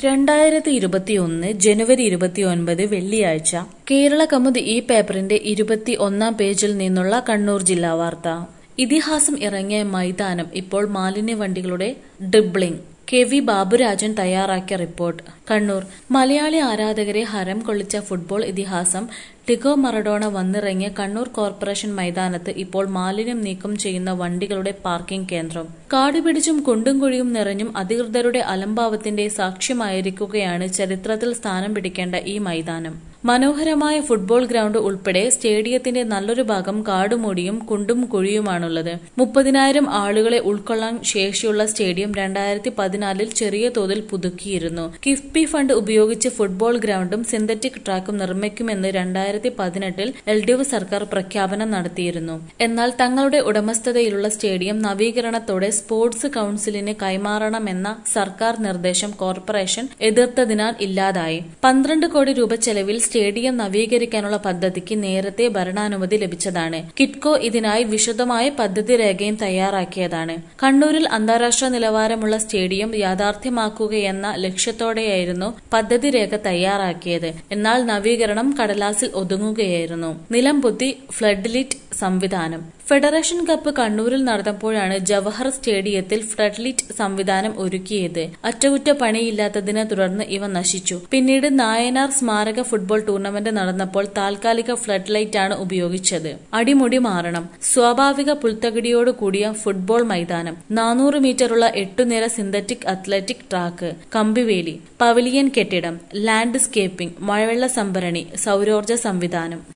രണ്ടായിരത്തി ഇരുപത്തിയൊന്ന് ജനുവരി ഇരുപത്തിയൊൻപത് വെള്ളിയാഴ്ച കേരള കൗമുദി ഈ പേപ്പറിന്റെ ഇരുപത്തി ഒന്നാം പേജിൽ നിന്നുള്ള കണ്ണൂർ ജില്ലാ വാർത്ത ഇതിഹാസം ഇറങ്ങിയ മൈതാനം ഇപ്പോൾ മാലിന്യ വണ്ടികളുടെ ഡ്രിബ്ലിംഗ് കെ വി ബാബുരാജൻ തയ്യാറാക്കിയ റിപ്പോർട്ട് കണ്ണൂർ മലയാളി ആരാധകരെ ഹരം കൊള്ളിച്ച ഫുട്ബോൾ ഇതിഹാസം ടിഗോ മറഡോണ വന്നിറങ്ങിയ കണ്ണൂർ കോർപ്പറേഷൻ മൈതാനത്ത് ഇപ്പോൾ മാലിന്യം നീക്കം ചെയ്യുന്ന വണ്ടികളുടെ പാർക്കിംഗ് കേന്ദ്രം കാടുപിടിച്ചും കുണ്ടും കുഴിയും നിറഞ്ഞും അധികൃതരുടെ അലംഭാവത്തിന്റെ സാക്ഷ്യമായിരിക്കുകയാണ് ചരിത്രത്തിൽ സ്ഥാനം പിടിക്കേണ്ട ഈ മൈതാനം മനോഹരമായ ഫുട്ബോൾ ഗ്രൗണ്ട് ഉൾപ്പെടെ സ്റ്റേഡിയത്തിന്റെ നല്ലൊരു ഭാഗം കാടുമൂടിയും കുണ്ടും കുഴിയുമാണുള്ളത് മുപ്പതിനായിരം ആളുകളെ ഉൾക്കൊള്ളാൻ ശേഷിയുള്ള സ്റ്റേഡിയം രണ്ടായിരത്തി പതിനാലിൽ ചെറിയ തോതിൽ പുതുക്കിയിരുന്നു കിഫ്ബി ഫണ്ട് ഉപയോഗിച്ച് ഫുട്ബോൾ ഗ്രൗണ്ടും സിന്തറ്റിക് ട്രാക്കും നിർമ്മിക്കുമെന്ന് രണ്ടായിരത്തി പതിനെട്ടിൽ എൽ ഡി എഫ് സർക്കാർ പ്രഖ്യാപനം നടത്തിയിരുന്നു എന്നാൽ തങ്ങളുടെ ഉടമസ്ഥതയിലുള്ള സ്റ്റേഡിയം നവീകരണത്തോടെ സ്പോർട്സ് കൌൺസിലിന് കൈമാറണമെന്ന സർക്കാർ നിർദ്ദേശം കോർപ്പറേഷൻ എതിർത്തതിനാൽ ഇല്ലാതായി പന്ത്രണ്ട് കോടി രൂപ ചെലവിൽ സ്റ്റേഡിയം നവീകരിക്കാനുള്ള പദ്ധതിക്ക് നേരത്തെ ഭരണാനുമതി ലഭിച്ചതാണ് കിറ്റ്കോ ഇതിനായി വിശദമായ പദ്ധതി രേഖയും തയ്യാറാക്കിയതാണ് കണ്ണൂരിൽ അന്താരാഷ്ട്ര നിലവാരമുള്ള സ്റ്റേഡിയം യാഥാർത്ഥ്യമാക്കുകയെന്ന ലക്ഷ്യത്തോടെയായിരുന്നു പദ്ധതി രേഖ തയ്യാറാക്കിയത് എന്നാൽ നവീകരണം കടലാസിൽ ഒതുങ്ങുകയായിരുന്നു നിലം പൊത്തി ഫ്ലഡ് ലിറ്റ് സംവിധാനം ഫെഡറേഷൻ കപ്പ് കണ്ണൂരിൽ നടന്നപ്പോഴാണ് ജവഹർ സ്റ്റേഡിയത്തിൽ ഫ്ലഡ്ലിറ്റ് സംവിധാനം ഒരുക്കിയത് അറ്റകുറ്റപ്പണിയില്ലാത്തതിനെ തുടർന്ന് ഇവ നശിച്ചു പിന്നീട് നായനാർ സ്മാരക ഫുട്ബോൾ ടൂർണമെന്റ് നടന്നപ്പോൾ താൽക്കാലിക ഫ്ലഡ് ലൈറ്റാണ് ഉപയോഗിച്ചത് അടിമുടി മാറണം സ്വാഭാവിക പുൽത്തകിടിയോട് കൂടിയ ഫുട്ബോൾ മൈതാനം നാനൂറ് മീറ്ററുള്ള എട്ടുനിര സിന്തറ്റിക് അത്ലറ്റിക് ട്രാക്ക് കമ്പിവേലി പവലിയൻ കെട്ടിടം ലാൻഡ്സ്കേപ്പിംഗ് മഴവെള്ള സംഭരണി സൗരോർജ്ജ സംവിധാനം